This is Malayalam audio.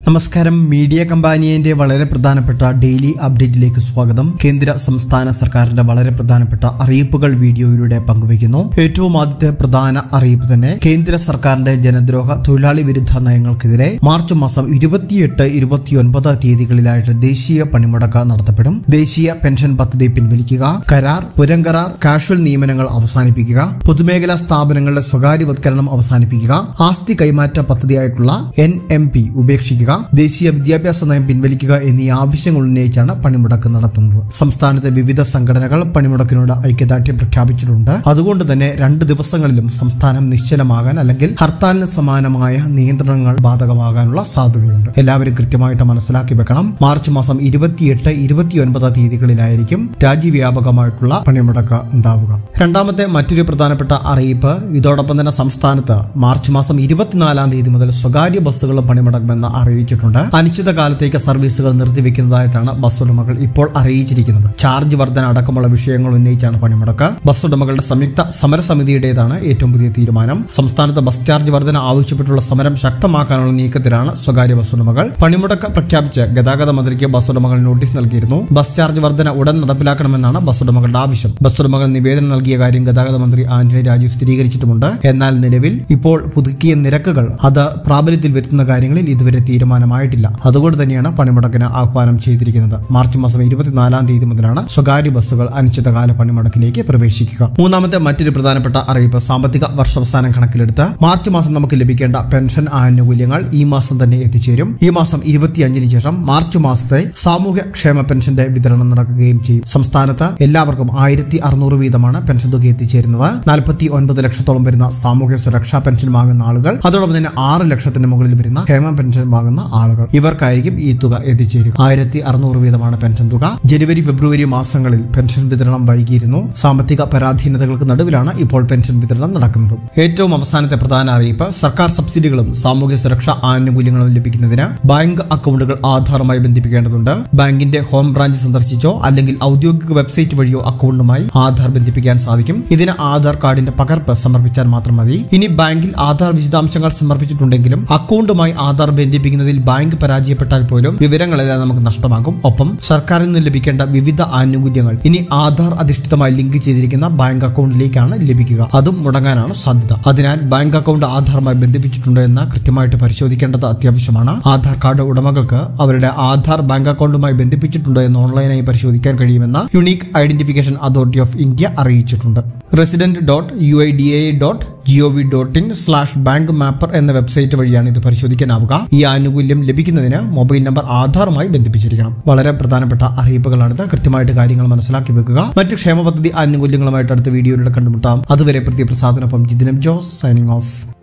നമസ്കാരം മീഡിയ കമ്പാനിയന്റെ വളരെ പ്രധാനപ്പെട്ട ഡെയിലി അപ്ഡേറ്റിലേക്ക് സ്വാഗതം കേന്ദ്ര സംസ്ഥാന സർക്കാരിന്റെ വളരെ പ്രധാനപ്പെട്ട അറിയിപ്പുകൾ വീഡിയോയിലൂടെ പങ്കുവയ്ക്കുന്നു ഏറ്റവും ആദ്യത്തെ പ്രധാന അറിയിപ്പ് തന്നെ കേന്ദ്ര സർക്കാരിന്റെ ജനദ്രോഹ തൊഴിലാളി വിരുദ്ധ നയങ്ങൾക്കെതിരെ മാർച്ച് മാസം ഇരുപത്തിയെട്ട് ഇരുപത്തിയൊൻപത് തീയതികളിലായിട്ട് ദേശീയ പണിമുടക്ക് നടത്തപ്പെടും ദേശീയ പെൻഷൻ പദ്ധതി പിൻവലിക്കുക കരാർ പുരങ്കരാർ കാഷ്വൽ നിയമനങ്ങൾ അവസാനിപ്പിക്കുക പൊതുമേഖലാ സ്ഥാപനങ്ങളുടെ സ്വകാര്യവത്കരണം അവസാനിപ്പിക്കുക ആസ്തി കൈമാറ്റ പദ്ധതിയായിട്ടുള്ള എൻ എം പി ഉപേക്ഷിക്കുക ദേശീയ വിദ്യാഭ്യാസ നയം പിൻവലിക്കുക എന്നീ ആവശ്യങ്ങൾ ഉന്നയിച്ചാണ് പണിമുടക്ക് നടത്തുന്നത് സംസ്ഥാനത്തെ വിവിധ സംഘടനകൾ പണിമുടക്കിനോട് ഐക്യദാർഢ്യം പ്രഖ്യാപിച്ചിട്ടുണ്ട് അതുകൊണ്ട് തന്നെ രണ്ട് ദിവസങ്ങളിലും സംസ്ഥാനം നിശ്ചലമാകാൻ അല്ലെങ്കിൽ ഹർത്താലിന് സമാനമായ നിയന്ത്രണങ്ങൾ ബാധകമാകാനുള്ള സാധ്യതയുണ്ട് എല്ലാവരും കൃത്യമായിട്ട് മനസ്സിലാക്കി വെക്കണം മാർച്ച് മാസം ഇരുപത്തിയെട്ട് ഇരുപത്തിയൊൻപത് തീയതികളിലായിരിക്കും രാജ്യവ്യാപകമായിട്ടുള്ള പണിമുടക്ക് ഉണ്ടാവുക രണ്ടാമത്തെ മറ്റൊരു പ്രധാനപ്പെട്ട അറിയിപ്പ് ഇതോടൊപ്പം തന്നെ സംസ്ഥാനത്ത് മാർച്ച് മാസം ഇരുപത്തിനാലാം തീയതി മുതൽ സ്വകാര്യ ബസ്സുകളും പണിമുടക്കുമെന്ന് അറിയിച്ചിട്ടുണ്ട് അനിശ്ചിതകാലത്തേക്ക് സർവീസുകൾ നിർത്തിവെക്കുന്നതായിട്ടാണ് ബസ് ഉടമകൾ ഇപ്പോൾ അറിയിച്ചിരിക്കുന്നത് ചാർജ് വർധന അടക്കമുള്ള വിഷയങ്ങൾ ഉന്നയിച്ചാണ് പണിമുടക്ക് ബസ് ഉടമകളുടെ സംയുക്ത സമരസമിതിയുടേതാണ് ഏറ്റവും പുതിയ തീരുമാനം സംസ്ഥാനത്ത് ബസ് ചാർജ് വർധന ആവശ്യപ്പെട്ടുള്ള സമരം ശക്തമാക്കാനുള്ള നീക്കത്തിലാണ് സ്വകാര്യ ബസ് ഉടമകൾ പണിമുടക്ക് പ്രഖ്യാപിച്ച് ഗതാഗത മന്ത്രിക്ക് ബസ് ഉടമകൾ നോട്ടീസ് നൽകിയിരുന്നു ബസ് ചാർജ് വർധന ഉടൻ നടപ്പിലാക്കണമെന്നാണ് ബസ് ഉടമകളുടെ ആവശ്യം ബസ് ഉടമകൾ നിവേദനം നൽകിയ കാര്യം ഗതാഗത മന്ത്രി ആന്റണി രാജു സ്ഥിരീകരിച്ചിട്ടുമുണ്ട് എന്നാൽ നിലവിൽ ഇപ്പോൾ പുതുക്കിയ നിരക്കുകൾ അത് പ്രാബല്യത്തിൽ വരുത്തുന്ന കാര്യങ്ങളിൽ ഇതുവരെ തീരുമാനമായിട്ടില്ല അതുകൊണ്ട് തന്നെയാണ് പണിമുടക്കിന് ആഹ്വാനം ചെയ്തിരിക്കുന്നത് മാർച്ച് മാസം ഇരുപത്തിനാലാം തീയതി മുതലാണ് സ്വകാര്യ ബസ്സുകൾ അനിശ്ചിതകാല പണിമുടക്കിലേക്ക് പ്രവേശിക്കുക മൂന്നാമത്തെ മറ്റൊരു പ്രധാനപ്പെട്ട അറിയിപ്പ് സാമ്പത്തിക വർഷാവസാനം കണക്കിലെടുത്ത് മാർച്ച് മാസം നമുക്ക് ലഭിക്കേണ്ട പെൻഷൻ ആനുകൂല്യങ്ങൾ ഈ മാസം തന്നെ എത്തിച്ചേരും ഈ മാസം ഇരുപത്തിയഞ്ചിന് ശേഷം മാർച്ച് മാസത്തെ സാമൂഹ്യ ക്ഷേമ പെൻഷന്റെ വിതരണം നടക്കുകയും ചെയ്യും സംസ്ഥാനത്ത് എല്ലാവർക്കും ആയിരത്തി അറുന്നൂറ് വീതമാണ് പെൻഷൻ തുക എത്തിച്ചേരുന്നത് നാൽപ്പത്തി ഒൻപത് ലക്ഷത്തോളം വരുന്ന സാമൂഹ്യ സുരക്ഷാ പെൻഷൻ വാങ്ങുന്ന ആളുകൾ അതോടൊപ്പം തന്നെ ആറ് ലക്ഷത്തിന് മുകളിൽ വരുന്ന ക്ഷേമ പെൻഷൻ വാങ്ങുന്ന ആളുകൾ ഇവർക്കായിരിക്കും ഈ തുക എത്തിച്ചേരുക ആയിരത്തി അറുന്നൂറ് വീതമാണ് പെൻഷൻ തുക ജനുവരി ഫെബ്രുവരി മാസങ്ങളിൽ പെൻഷൻ വിതരണം വൈകിയിരുന്നു സാമ്പത്തിക പരാധീനതകൾക്ക് നടുവിലാണ് ഇപ്പോൾ പെൻഷൻ വിതരണം നടക്കുന്നത് ഏറ്റവും അവസാനത്തെ പ്രധാന അറിയിപ്പ് സർക്കാർ സബ്സിഡികളും സാമൂഹ്യ സുരക്ഷാ ആനുകൂല്യങ്ങളും ലഭിക്കുന്നതിന് ബാങ്ക് അക്കൗണ്ടുകൾ ആധാറുമായി ബന്ധിപ്പിക്കേണ്ടതുണ്ട് ബാങ്കിന്റെ ഹോം ബ്രാഞ്ച് സന്ദർശിച്ചോ അല്ലെങ്കിൽ ഔദ്യോഗിക വെബ്സൈറ്റ് വഴിയോ അക്കൗണ്ടുമായി ആധാർ ബന്ധിപ്പിക്കാൻ സാധിക്കും ഇതിന് ആധാർ കാർഡിന്റെ പകർപ്പ് സമർപ്പിച്ചാൽ മാത്രം മതി ഇനി ബാങ്കിൽ ആധാർ വിശദാംശങ്ങൾ സമർപ്പിച്ചിട്ടുണ്ടെങ്കിലും അക്കൗണ്ടുമായി ആധാർ ബന്ധിപ്പിക്കുന്നതിൽ ബാങ്ക് പരാജയപ്പെട്ടാൽ പോലും വിവരങ്ങളെല്ലാം നമുക്ക് നഷ്ടമാകും ഒപ്പം സർക്കാരിൽ നിന്ന് ലഭിക്കേണ്ട വിവിധ ആനുകൂല്യങ്ങൾ ഇനി ആധാർ അധിഷ്ഠിതമായി ലിങ്ക് ചെയ്തിരിക്കുന്ന ബാങ്ക് അക്കൗണ്ടിലേക്കാണ് ലഭിക്കുക അതും മുടങ്ങാനാണ് സാധ്യത അതിനാൽ ബാങ്ക് അക്കൗണ്ട് ആധാറുമായി ബന്ധിപ്പിച്ചിട്ടുണ്ടോ എന്ന് കൃത്യമായിട്ട് പരിശോധിക്കേണ്ടത് അത്യാവശ്യമാണ് ആധാർ കാർഡ് ഉടമകൾക്ക് അവരുടെ ആധാർ ബാങ്ക് അക്കൗണ്ടുമായി ബന്ധിപ്പിച്ചിട്ടുണ്ടോ എന്ന് ഓൺലൈനായി പരിശോധിക്കാൻ കഴിയുമെന്ന് unique identification authority of India അറിയിച്ചിട്ടുണ്ട് resident dot U I D A dot gov dot in slash bank mapper എന്ന വെബ്സൈറ്റ് വഴിയാണ് ഇത് പരിശോധിക്കാനാവുക ഈ ആനുകൂല്യം ലഭിക്കുന്നതിന് മൊബൈൽ നമ്പർ ആധാറുമായി ബന്ധിപ്പിച്ചിരിക്കണം വളരെ പ്രധാനപ്പെട്ട അറിയിപ്പുകളാണിത് കൃത്യമായിട്ട് കാര്യങ്ങൾ മനസ്സിലാക്കി വെക്കുക മറ്റു ക്ഷേമ പദ്ധതി ആനുകൂല്യങ്ങളുമായിട്ട് അടുത്ത വീഡിയോയിലൂടെ കണ്ടുമുട്ടാം അതുവരെ പ്രതിപ്രസാദനൊപ്പം ജിതിനം ജോസ് സൈനിങ് ഓഫ്